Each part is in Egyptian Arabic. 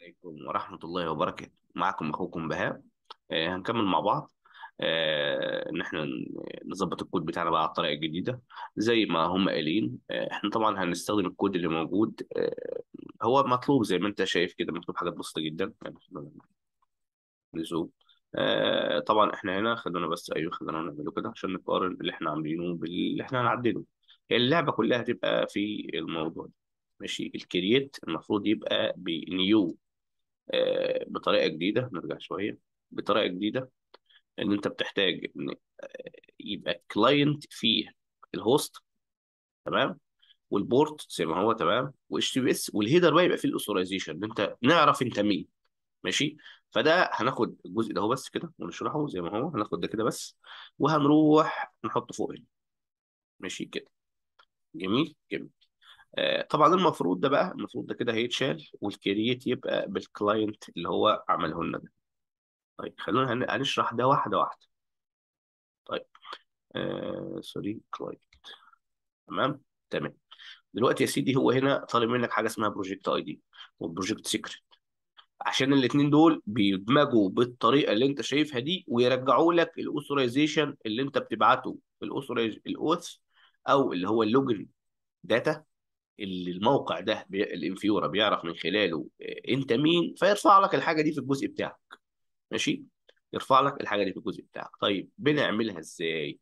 عليكم ورحمة الله وبركاته معكم أخوكم بهاء آه، هنكمل مع بعض آه، إن إحنا ن- نظبط الكود بتاعنا بقى على الطريقة الجديدة زي ما هم قايلين آه، إحنا طبعا هنستخدم الكود اللي موجود آه، هو مطلوب زي ما أنت شايف كده مطلوب حاجات بسيطة جدا يعني خلونا نزوم آه، طبعا إحنا هنا خلونا بس أيوه خلونا نعمله كده عشان نقارن اللي إحنا عاملينه باللي إحنا هنعدله هي اللعبة كلها هتبقى في الموضوع ده ماشي الكرييت المفروض يبقى بنيو آه، بطريقه جديده نرجع شويه بطريقه جديده ان انت بتحتاج ان آه، يبقى كلاينت فيه الهوست تمام والبورت زي ما هو تمام واتش تي بي اس والهيدر بقى يبقى فيه الاوثورايزيشن ان انت نعرف انت مين ماشي فده هناخد الجزء ده هو بس كده ونشرحه زي ما هو هناخد ده كده بس وهنروح نحطه فوق هنا ماشي كده جميل جميل آه طبعا المفروض ده بقى المفروض ده كده هيتشال والكرييت يبقى بالكلاينت اللي هو عمله لنا ده طيب خلونا هن- هنشرح ده واحده واحده طيب آه سوري كلاينت تمام تمام دلوقتي يا سيدي هو هنا طالب منك حاجه اسمها بروجكت اي دي وبروجكت سيكريت عشان الاثنين دول بيدمجوا بالطريقه اللي انت شايفها دي ويرجعوا لك الاوثورايزيشن اللي انت بتبعته الاوثورايز الاوث او اللي هو اللوجن داتا اللي الموقع ده بي... الانفيورا بيعرف من خلاله آه، انت مين فيرفع لك الحاجه دي في الجزء بتاعك ماشي يرفع لك الحاجه دي في الجزء بتاعك طيب بنعملها ازاي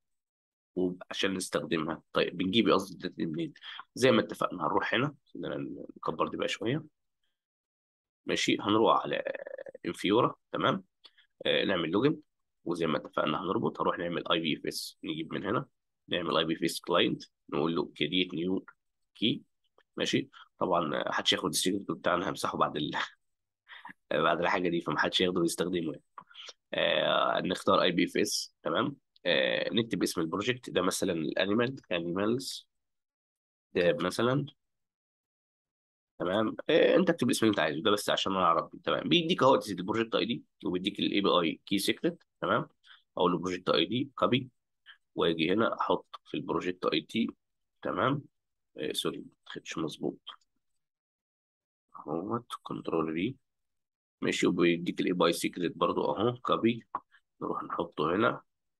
وعشان نستخدمها طيب بنجيب قصدي الداتا دي منين زي ما اتفقنا هنروح هنا خلينا نكبر دي بقى شويه ماشي هنروح على انفيورا تمام آه نعمل لوجن وزي ما اتفقنا هنربط هنروح نعمل اي بي اف اس نجيب من هنا نعمل اي بي اف اس كلاينت نقول له كريت نيو كي ماشي طبعا آه، محدش ياخد السيكريت بتاعنا همسحه بعد ال... بعد الحاجه دي فمحدش ياخده ويستخدمه يعني. آه نختار اي بي اف اس تمام آه نكتب اسم البروجكت ده مثلا الانيمال انيمالز ده مثلا تمام آه انت اكتب الاسم اللي انت عايزه ده بس عشان انا اعرف تمام بيديك اهو البروجكت اي دي وبيديك الاي بي اي كي سيكريت تمام اقول له بروجكت اي دي كوبي واجي هنا احط في البروجكت اي تي تمام آه سوري ما خدش مظبوط اهوت كنترول في ماشي وبيديك الاي بي اي سيكريت برضو اهو كوبي نروح نحطه هنا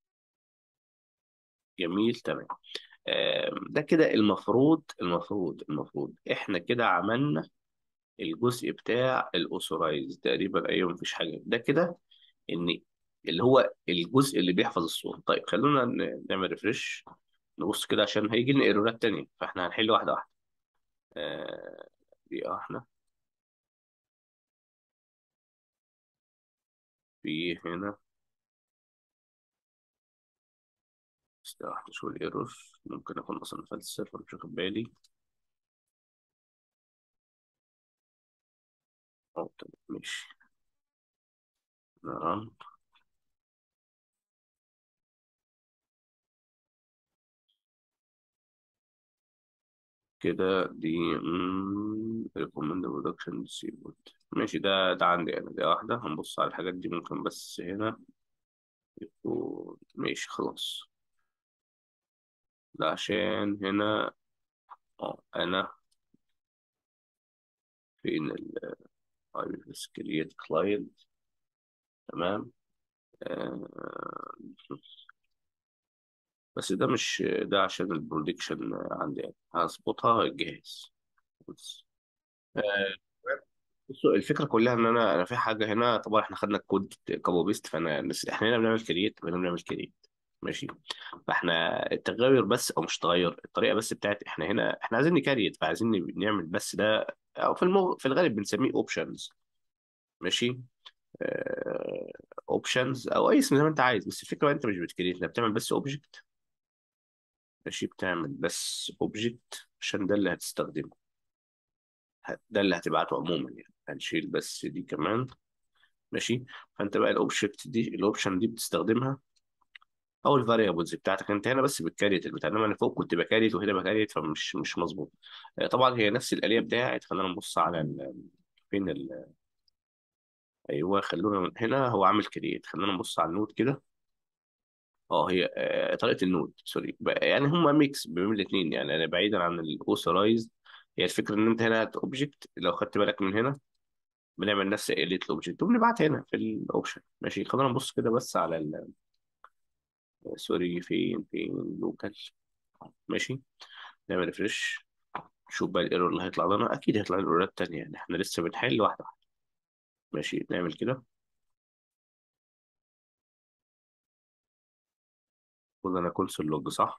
جميل تمام آم، ده كده المفروض المفروض المفروض احنا كده عملنا الجزء بتاع الاوثورايز تقريبا ايوه مفيش حاجه ده كده ان اللي هو الجزء اللي بيحفظ الصوره طيب خلونا ن- نعمل ريفرش نبص كده عشان هيجي لنا ايرورات تانية فاحنا هنحل واحده واحده آه، دي احنا في هنا استراحة شو الايرور ممكن اكون اصلا قفلت السيرفر مش واخد بالي اه تمام ماشي نعم كده دي ريكومند برودكشن سيبوت ماشي ده ده عندي انا دي واحدة هنبص على الحاجات دي ممكن بس هنا يكون ماشي خلاص ده عشان هنا اه انا فين ال iris create client تمام آه بس ده مش ده عشان البرودكشن عندي يعني هظبطها الجهاز بس آه بصوا الفكره كلها ان انا انا في حاجه هنا طبعا احنا خدنا الكود كابو بيست فانا بس احنا هنا بنعمل كرييت هنا بنعمل كرييت ماشي فاحنا التغير بس او مش تغير الطريقه بس بتاعت احنا هنا احنا عايزين نكريت فعايزين نعمل بس ده او في المو... في الغالب بنسميه اوبشنز ماشي اوبشنز او اي اسم زي ما انت عايز بس الفكره بقى انت مش بتكريت انت بتعمل بس اوبجكت ماشي بتعمل بس اوبجكت عشان ده اللي هتستخدمه هت- ده اللي هتبعته عموما يعني هنشيل بس دي كمان ماشي فانت بقى الاوبجكت دي الاوبشن دي بتستخدمها او الفاريبلز بتاعتك انت هنا بس بتكريت البتاع انما انا فوق كنت بكريت وهنا بكريت فمش مش مظبوط آه، طبعا هي نفس الآلية بتاعت خلينا نبص على ال... فين ال... ايوه خلونا من هنا هو عامل كريت خلينا نبص على النود كده اه هي آه، طريقه النود سوري بقى- يعني هم ميكس بين الاثنين يعني انا بعيدا عن الاوثرايزد هي الفكره ان انت هنا اوبجكت لو خدت بالك من هنا بنعمل نفس اليت الاوبجكت وبنبعتها هنا في الاوبشن ماشي خلينا نبص كده بس على ال... سوري فين فين لوكال ماشي نعمل ريفرش نشوف بقى الايرور اللي هيطلع لنا اكيد هيطلع لنا ايرورات تانية يعني احنا لسه بنحل واحده واحده ماشي نعمل كده قلنا انا كونسول لوج صح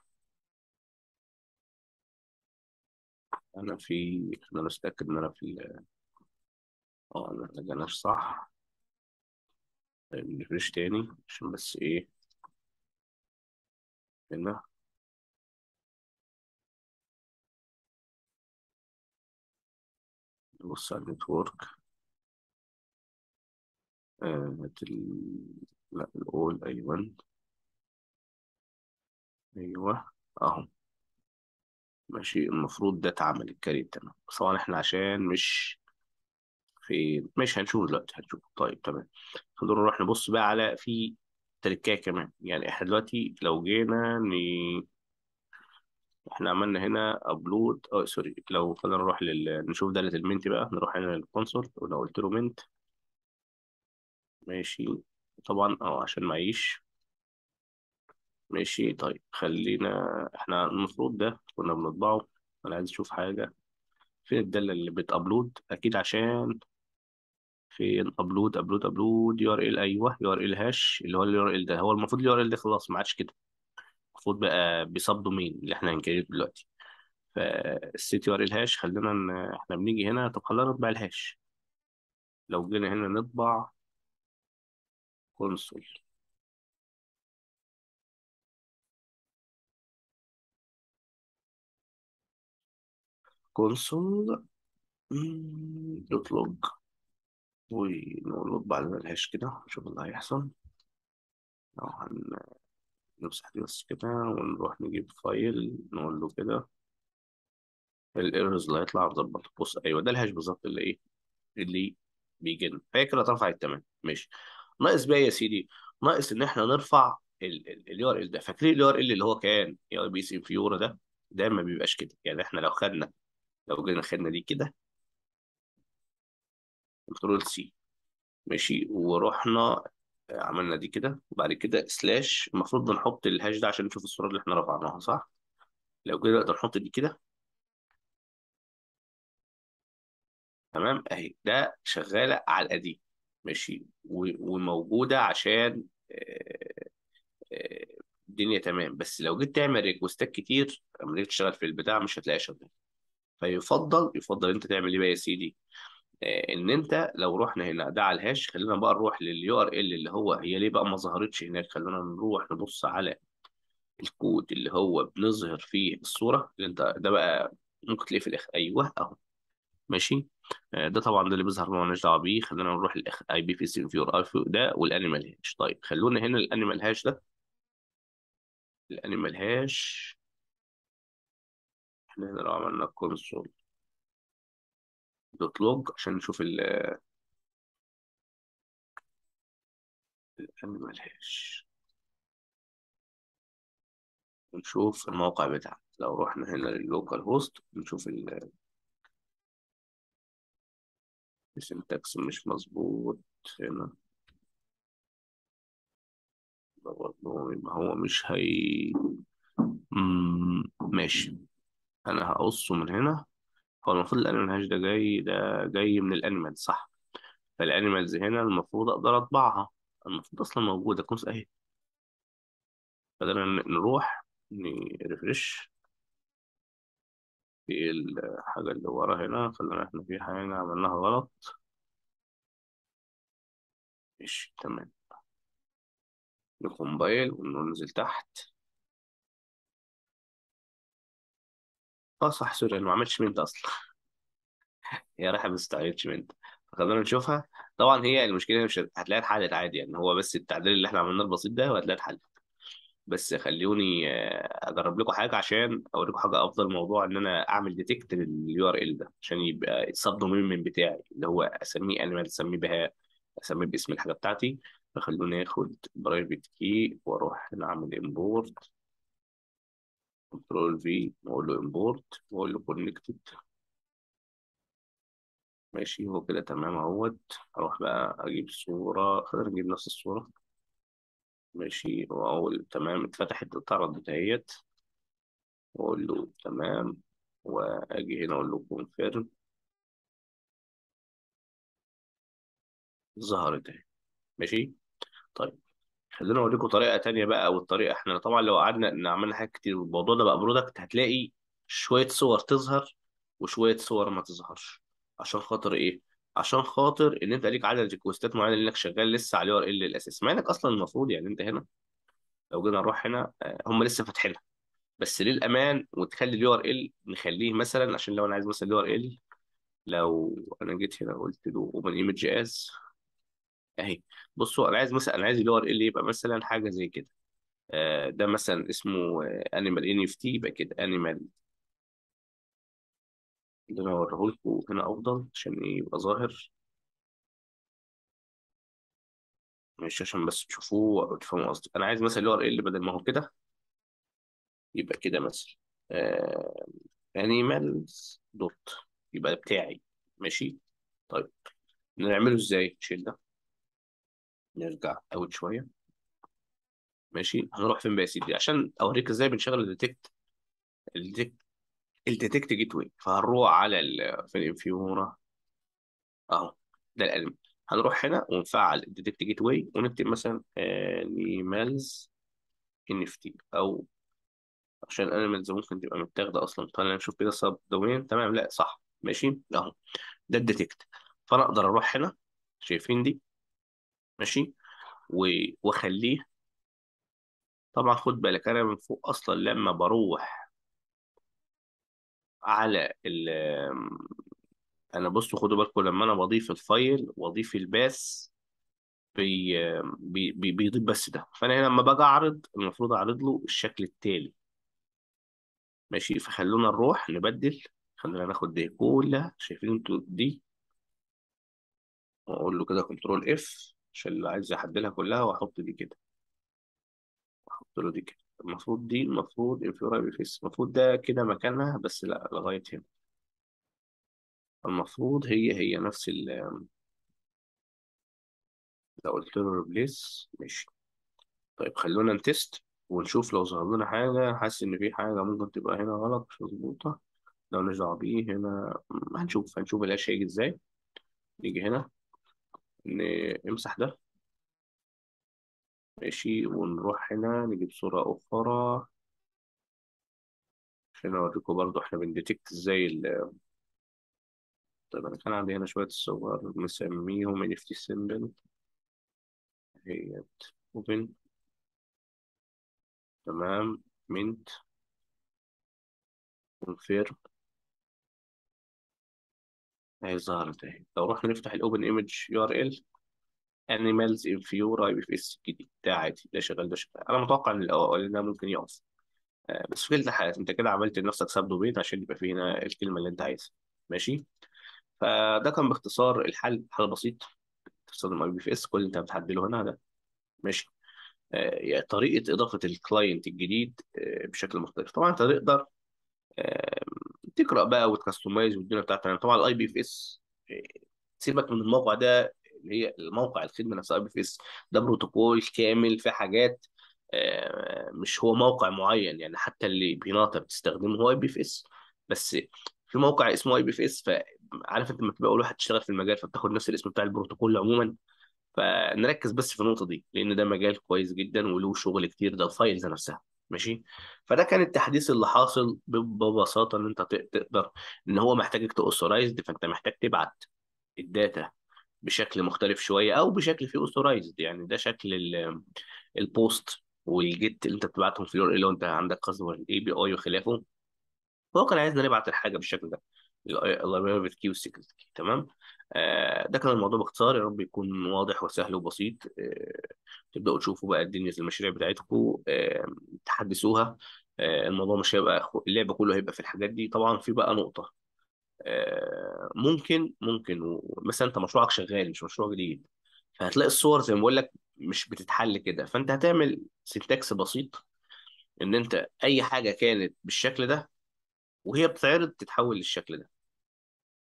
انا في خلينا نتاكد ان انا في ال- اه انا ما جاناش صح نرفرش تاني عشان بس ايه هنا نبص على النتورك آه هات ال... لا الاول ايوه ايوه اهو ماشي المفروض ده اتعمل الكاري تمام بس طبعا احنا عشان مش في مش هنشوف دلوقتي هنشوف طيب تمام خلونا نروح نبص بقى على في تركايه كمان يعني احنا دلوقتي لو جينا ن... احنا عملنا هنا ابلود اه سوري لو خلينا نروح لل... نشوف دالة المنت بقى نروح هنا للكونسول ولو قلت له منت ماشي طبعا اه عشان معيش ماشي طيب خلينا احنا المفروض ده كنا بنطبعه انا عايز اشوف حاجة فين الدالة اللي بتابلود اكيد عشان فين ابلود ابلود ابلود يو ار ال ايوه يو ار ال هاش اللي هو اليو ار ال ده هو المفروض اليو ار ال ده خلاص ما عادش كده المفروض بقى بسب دومين اللي احنا هنكريت دلوقتي فالسيت يو ار ال هاش خلينا ن... احنا بنيجي هنا طب خلينا نطبع الهاش لو جينا هنا نطبع كونسول كونسول دوت لوج ونقول له اطبع لنا الهاش كده نشوف اللي هيحصل لو هنمسح دي بس كده ونروح نجيب فايل نقول له كده الايرورز اللي هيطلع نظبطه بص ايوه ده الهاش بالظبط اللي ايه اللي بيجي لنا فهي كده اترفعت تمام ماشي ناقص بقى يا سيدي ناقص ان احنا نرفع اليو ار ال ده فاكرين اليو ار ال اللي هو كان اي بي سي فيورا ده ده ما بيبقاش كده يعني احنا لو خدنا لو جينا خدنا دي كده كنترول سي ماشي ورحنا عملنا دي كده وبعد كده سلاش المفروض نحط الهاش ده عشان نشوف الصورة اللي احنا رفعناها صح لو كده نقدر نحط دي كده تمام اهي ده شغالة على القديم ماشي و- وموجودة عشان آه، آه، الدنيا تمام بس لو جيت تعمل ريكوستات كتير لما جيت تشتغل في البتاع مش هتلاقيها شغاله فيفضل يفضل انت تعمل ايه بقى يا سيدي آه ان انت لو رحنا هنا ده على الهاش خلينا بقى نروح لليو ار ال اللي هو هي ليه بقى ما ظهرتش هناك خلينا نروح نبص على الكود اللي هو بنظهر فيه الصوره اللي انت ده بقى ممكن تلاقيه في الاخر ايوه اهو ماشي آه، ده طبعا ده اللي بيظهر ما لناش دعوه بيه خلينا نروح للاخر اي بي في سي فيور اي ده والانيمال هاش طيب خلونا هنا الانيمال هاش ده الانيمال هاش احنا هنا لو عملنا كونسول دوت لوج عشان نشوف الانيمال هاش ونشوف الموقع بتاعنا لو رحنا هنا لللوكال هوست نشوف السنتكس مش مظبوط هنا ده برضه يبقى هو مش هي مم، ماشي انا هقصه من هنا هو المفروض الانيمال هاش ده جاي ده جاي من الانيمال صح فالانيمالز هنا المفروض اقدر اطبعها المفروض اصلا موجوده كونس اهي بدنا ن- نروح نرفرش في الحاجة اللي ورا هنا خلينا احنا في حاجة عملناها غلط ماشي تمام نكمبايل وننزل تحت اه صح سوري انا ما عملتش منت اصلا هي رايحة بس تعملش منت فخلينا نشوفها طبعا هي المشكلة مش هتلاقيها اتحلت عادي يعني هو بس التعديل اللي احنا عملناه البسيط ده وهتلاقيها اتحلت بس خلوني آه، اجرب لكم حاجه عشان اوريكم حاجه افضل موضوع ان انا اعمل ديتكت لليو ار ال ده عشان يبقى السب دومين من بتاعي اللي هو اسميه انيمال اسميه بها اسميه باسم الحاجه بتاعتي فخلوني اخد برايفت كي واروح هنا اعمل امبورت كنترول في واقول له امبورت واقول له كونكتد ماشي هو كده تمام اهوت اروح بقى اجيب صورة خلينا نجيب نفس الصورة ماشي واقول تمام اتفتحت اتعرض دهيت واقول له تمام واجي هنا اقول له كونفيرم ظهرت اهي ماشي طيب خلينا اوريكم طريقه تانية بقى والطريقه احنا طبعا لو قعدنا نعمل حاجات كتير والموضوع ده بقى برودكت هتلاقي شويه صور تظهر وشويه صور ما تظهرش عشان خاطر ايه عشان خاطر ان انت ليك عدد ريكوستات معينه لانك شغال لسه على اليو ار ال الاساس مع انك اصلا المفروض يعني انت هنا لو جينا نروح هنا آه، هم لسه فاتحينها بس للامان وتخلي اليو ار ال نخليه مثلا عشان لو انا عايز مثلا اليو ار ال لو انا جيت هنا قلت له اوبن ايمج از اهي بصوا انا عايز مثلا انا عايز اليو ار ال يبقى مثلا حاجه زي كده آه، ده مثلا اسمه انيمال ان اف تي يبقى كده انيمال اللي انا هوريه لكم هنا افضل عشان إيه يبقى ظاهر مش عشان بس تشوفوه وتفهموا قصدي انا عايز مثلا اليو ار ال بدل ما هو كده يبقى كده مثلا انيمالز دوت يبقى بتاعي ماشي طيب نعمله ازاي نشيل ده نرجع اوت شويه ماشي هنروح فين بقى يا سيدي عشان اوريك ازاي بنشغل الديتكت الديتكت الديتكت جيت واي فهنروح على ال في الانفيورا اهو ده الالم هنروح هنا ونفعل الديتكت جيت واي ونكتب مثلا انيمالز ان اف تي او عشان انيمالز ممكن تبقى متاخده اصلا خلينا نشوف كده سب دومين تمام لا صح ماشي اهو ده الديتكت فانا اقدر اروح هنا شايفين دي ماشي و- واخليه طبعا خد بالك انا من فوق اصلا لما بروح على ال انا بصوا خدوا بالكم لما انا بضيف الفايل واضيف الباس بي بي بي بيضيف بس ده فانا هنا لما باجي اعرض المفروض اعرض له الشكل التالي ماشي فخلونا نروح نبدل خلينا ناخد دي كلها شايفين انتوا دي واقول له كده كنترول اف عشان اللي عايز يحدلها كلها واحط دي كده واحط له دي كده المفروض دي المفروض انفيورا بيفيس المفروض ده كده مكانها بس لا لغايه هنا المفروض هي هي نفس ال لو قلت له ريبليس ماشي طيب خلونا نتست ونشوف لو ظهر لنا حاجة حاسس إن في حاجة ممكن تبقى هنا غلط مش مظبوطة لو مالناش دعوة بيه هنا م، هنشوف هنشوف الأشياء هيجي إزاي نيجي هنا نمسح ده ماشي ونروح هنا نجيب صورة أخرى عشان أوريكم برضو إحنا بنديتكت إزاي ال... طيب أنا كان عندي هنا شوية صور مسميهم NFT symbol هي open تمام mint confirm اهي ظهرت اهي لو رحنا نفتح الاوبن ايمج يو ار ال انيمالز ان فيو اي بي في اس جديد ده عادي ده شغال ده شغال انا متوقع ان الاول ده ممكن يقف آه، بس في كل الحالات انت كده عملت لنفسك سب دومين عشان يبقى فيه هنا الكلمه اللي انت عايزها ماشي فده كان باختصار الحل حل بسيط تستخدم اي بي في اس كل اللي انت بتحدله هنا ده ماشي آه، يعني طريقه اضافه الكلاينت الجديد آه، بشكل مختلف طبعا انت تقدر آه، تقرا بقى وتكستمايز والدنيا بتاعتك يعني طبعا الاي بي اف اس سيبك من الموقع ده اللي هي الموقع الخدمه نفسها اي بي اف اس ده بروتوكول كامل في حاجات آه، مش هو موقع معين يعني حتى اللي بيناطة بتستخدمه هو اي بي اف اس بس في موقع اسمه اي بي اف اس فعارف انت لما تبقى اول واحد تشتغل في المجال فبتاخد نفس الاسم بتاع البروتوكول عموما فنركز بس في النقطة دي لأن ده مجال كويس جدا وله شغل كتير ده الفايلز نفسها ماشي فده كان التحديث اللي حاصل ب- ببساطة إن أنت ت- تقدر إن هو محتاجك تأوثرايزد فأنت محتاج تبعت الداتا بشكل مختلف شوية أو بشكل فيه أوثرايزد يعني ده شكل ال- البوست والجيت اللي أنت بتبعتهم في اليور لو أنت عندك قصد الاي بي اي وخلافه فهو كان عايزنا نبعت الحاجه بالشكل ده اللايبراري كيو سيكريت تمام آه ده كان الموضوع باختصار يا رب يكون واضح وسهل وبسيط آه تبداوا تشوفوا بقى الدنيا في المشاريع بتاعتكم آه تحدثوها آه الموضوع مش هيبقى خ- اللعب كله هيبقى في الحاجات دي طبعا في بقى نقطه آه ممكن ممكن و- مثلا انت مشروعك شغال مش مشروع جديد فهتلاقي الصور زي ما بقول لك مش بتتحل كده فانت هتعمل سينتاكس بسيط ان انت اي حاجه كانت بالشكل ده وهي بتتعرض تتحول للشكل ده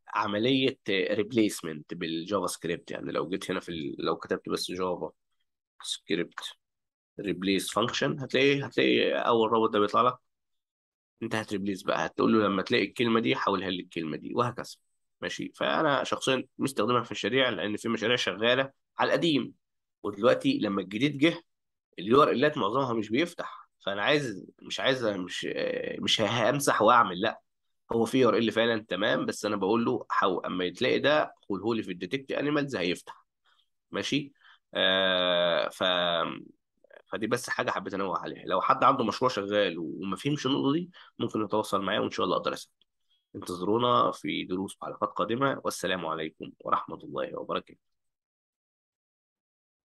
عمليه ريبليسمنت بالجافا سكريبت يعني لو جيت هنا في ال... لو كتبت بس جافا سكريبت ريبليس فانكشن هتلاقي هتلاقي اول رابط ده بيطلع لك انت هتريبليس بقى هتقول له لما تلاقي الكلمه دي حولها للكلمه دي وهكذا ماشي فانا شخصيا مستخدمها في المشاريع لان في مشاريع شغاله على القديم ودلوقتي لما الجديد جه اليو ار الات معظمها مش بيفتح فانا عايز مش عايز مش مش همسح واعمل لا هو في يو ار ال فعلا تمام بس انا بقول له حو اما تلاقي ده قوله لي في الديتكت انيمالز هيفتح ماشي آه ف فدي بس حاجه حبيت انوه عليها لو حد عنده مشروع شغال وما فهمش النقطه دي ممكن يتواصل معايا وان شاء الله اقدر اساعده انتظرونا في دروس وحلقات قادمه والسلام عليكم ورحمه الله وبركاته